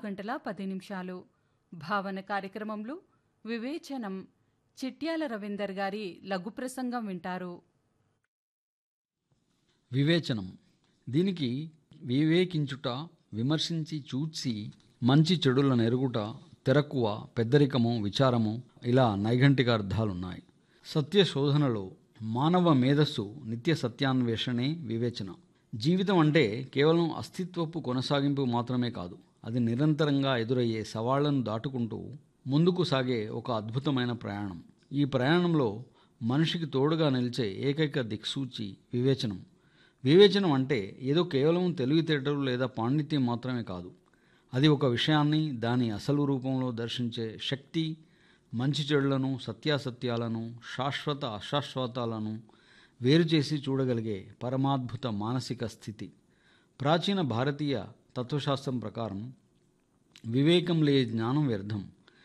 గంటల పది నిమిషాలు భావన కార్యక్రమంలో వివేచనం చిట్యాల రవీందర్ గారి లఘు ప్రసంగం వింటారు వివేచనం దీనికి వివేకించుట విమర్శించి చూచి మంచి చెడులను ఎరుగుట తెరక్కువ పెద్దరికము విచారము ఇలా నైఘంటిక అర్థాలున్నాయి సత్య శోధనలో మానవ మేధస్సు నిత్య సత్యాన్వేషణే వివేచన జీవితం అంటే కేవలం అస్తిత్వపు కొనసాగింపు మాత్రమే కాదు అది నిరంతరంగా ఎదురయ్యే సవాళ్లను దాటుకుంటూ ముందుకు సాగే ఒక అద్భుతమైన ప్రయాణం ఈ ప్రయాణంలో మనిషికి తోడుగా నిలిచే ఏకైక దిక్సూచి వివేచనం వివేచనం అంటే ఏదో కేవలం తెలివితేటలు లేదా పాండిత్యం మాత్రమే కాదు అది ఒక విషయాన్ని దాని అసలు రూపంలో దర్శించే శక్తి మంచి చెడులను సత్యాసత్యాలను శాశ్వత అశాశ్వతాలను వేరు చేసి చూడగలిగే పరమాద్భుత మానసిక స్థితి ప్రాచీన భారతీయ తత్వశాస్త్రం ప్రకారం వివేకం లే జ్ఞానం వ్యర్థం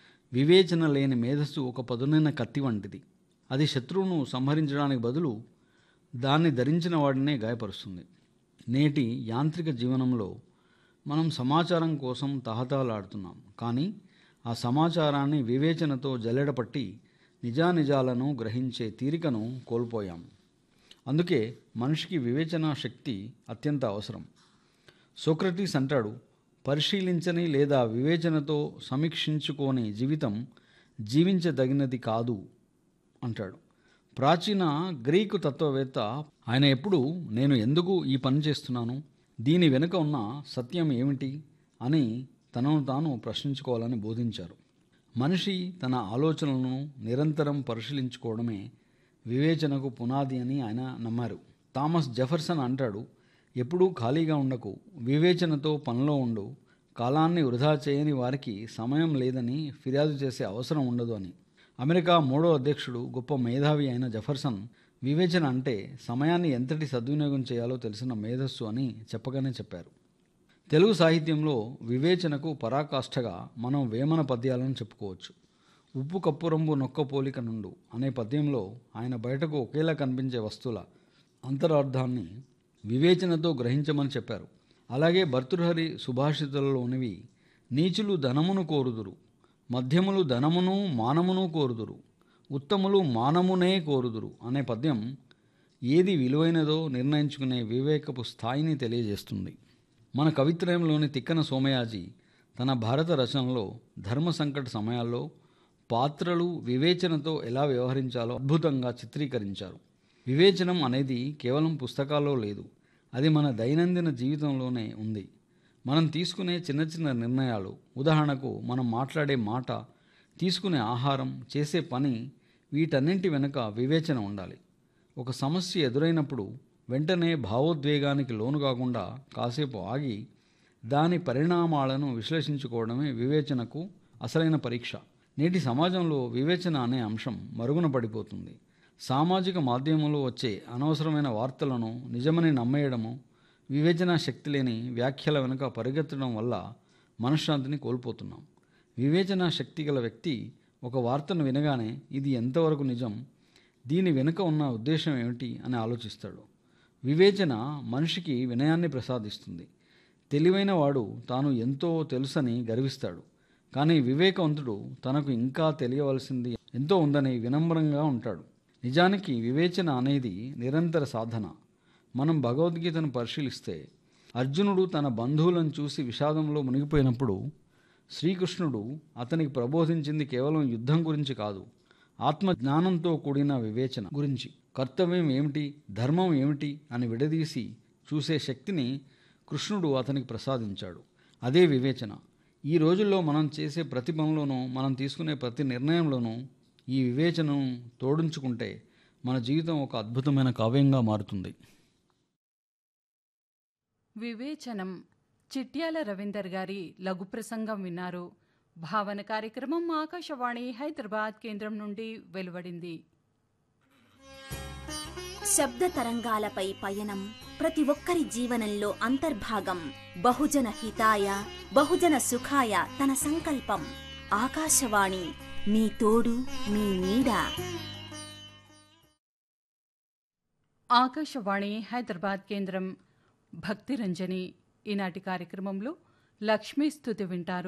వివేచన లేని మేధస్సు ఒక పదునైన కత్తి వంటిది అది శత్రువును సంహరించడానికి బదులు దాన్ని ధరించిన వాడినే గాయపరుస్తుంది నేటి యాంత్రిక జీవనంలో మనం సమాచారం కోసం తహతహలాడుతున్నాం కానీ ఆ సమాచారాన్ని వివేచనతో జల్లెడపట్టి నిజానిజాలను గ్రహించే తీరికను కోల్పోయాం అందుకే మనిషికి వివేచన శక్తి అత్యంత అవసరం సోక్రటీస్ అంటాడు పరిశీలించని లేదా వివేచనతో సమీక్షించుకోని జీవితం జీవించదగినది కాదు అంటాడు ప్రాచీన గ్రీకు తత్వవేత్త ఆయన ఎప్పుడు నేను ఎందుకు ఈ పని చేస్తున్నాను దీని వెనుక ఉన్న సత్యం ఏమిటి అని తనను తాను ప్రశ్నించుకోవాలని బోధించారు మనిషి తన ఆలోచనలను నిరంతరం పరిశీలించుకోవడమే వివేచనకు పునాది అని ఆయన నమ్మారు థామస్ జెఫర్సన్ అంటాడు ఎప్పుడూ ఖాళీగా ఉండకు వివేచనతో పనిలో ఉండు కాలాన్ని వృధా చేయని వారికి సమయం లేదని ఫిర్యాదు చేసే అవసరం ఉండదు అని అమెరికా మూడో అధ్యక్షుడు గొప్ప మేధావి అయిన జెఫర్సన్ వివేచన అంటే సమయాన్ని ఎంతటి సద్వినియోగం చేయాలో తెలిసిన మేధస్సు అని చెప్పగానే చెప్పారు తెలుగు సాహిత్యంలో వివేచనకు పరాకాష్ఠగా మనం వేమన పద్యాలను చెప్పుకోవచ్చు ఉప్పు కప్పురంబు నొక్క పోలిక నుండు అనే పద్యంలో ఆయన బయటకు ఒకేలా కనిపించే వస్తువుల అంతరార్థాన్ని వివేచనతో గ్రహించమని చెప్పారు అలాగే భర్తృహరి సుభాషితులలోనివి నీచులు ధనమును కోరుదురు మధ్యములు ధనమును మానమును కోరుదురు ఉత్తములు మానమునే కోరుదురు అనే పద్యం ఏది విలువైనదో నిర్ణయించుకునే వివేకపు స్థాయిని తెలియజేస్తుంది మన కవిత్రయంలోని తిక్కన సోమయాజి తన భారత రచనలో ధర్మ సంకట సమయాల్లో పాత్రలు వివేచనతో ఎలా వ్యవహరించాలో అద్భుతంగా చిత్రీకరించారు వివేచనం అనేది కేవలం పుస్తకాల్లో లేదు అది మన దైనందిన జీవితంలోనే ఉంది మనం తీసుకునే చిన్న చిన్న నిర్ణయాలు ఉదాహరణకు మనం మాట్లాడే మాట తీసుకునే ఆహారం చేసే పని వీటన్నింటి వెనుక వివేచన ఉండాలి ఒక సమస్య ఎదురైనప్పుడు వెంటనే భావోద్వేగానికి లోను కాకుండా కాసేపు ఆగి దాని పరిణామాలను విశ్లేషించుకోవడమే వివేచనకు అసలైన పరీక్ష నేటి సమాజంలో వివేచన అనే అంశం మరుగున పడిపోతుంది సామాజిక మాధ్యమంలో వచ్చే అనవసరమైన వార్తలను నిజమని నమ్మేయడము వివేచన శక్తి లేని వ్యాఖ్యల వెనుక పరిగెత్తడం వల్ల మనశ్శాంతిని కోల్పోతున్నాం వివేచన శక్తి గల వ్యక్తి ఒక వార్తను వినగానే ఇది ఎంతవరకు నిజం దీని వెనుక ఉన్న ఉద్దేశం ఏమిటి అని ఆలోచిస్తాడు వివేచన మనిషికి వినయాన్ని ప్రసాదిస్తుంది తెలివైన వాడు తాను ఎంతో తెలుసని గర్విస్తాడు కానీ వివేకవంతుడు తనకు ఇంకా తెలియవలసింది ఎంతో ఉందని వినమ్రంగా ఉంటాడు నిజానికి వివేచన అనేది నిరంతర సాధన మనం భగవద్గీతను పరిశీలిస్తే అర్జునుడు తన బంధువులను చూసి విషాదంలో మునిగిపోయినప్పుడు శ్రీకృష్ణుడు అతనికి ప్రబోధించింది కేవలం యుద్ధం గురించి కాదు ఆత్మ జ్ఞానంతో కూడిన వివేచన గురించి కర్తవ్యం ఏమిటి ధర్మం ఏమిటి అని విడదీసి చూసే శక్తిని కృష్ణుడు అతనికి ప్రసాదించాడు అదే వివేచన ఈ రోజుల్లో మనం చేసే ప్రతి పనిలోనూ మనం తీసుకునే ప్రతి నిర్ణయంలోనూ ఈ వివేచనను తోడించుకుంటే మన జీవితం ఒక అద్భుతమైన కావ్యంగా మారుతుంది వివేచనం చిట్యాల రవీందర్ గారి లఘు ప్రసంగం విన్నారు భావన కార్యక్రమం ఆకాశవాణి హైదరాబాద్ కేంద్రం నుండి వెలువడింది శబ్ద తరంగాలపై పయనం ప్రతి ఒక్కరి జీవనంలో అంతర్భాగం బహుజన హితాయ బహుజన సుఖాయ తన సంకల్పం ఆకాశవాణి మీ తోడు మీ నీడ ఆకాశవాణి హైదరాబాద్ కేంద్రం భక్తిరంజని ఈనాటి కార్యక్రమంలో లక్ష్మీ స్థుతి వింటారు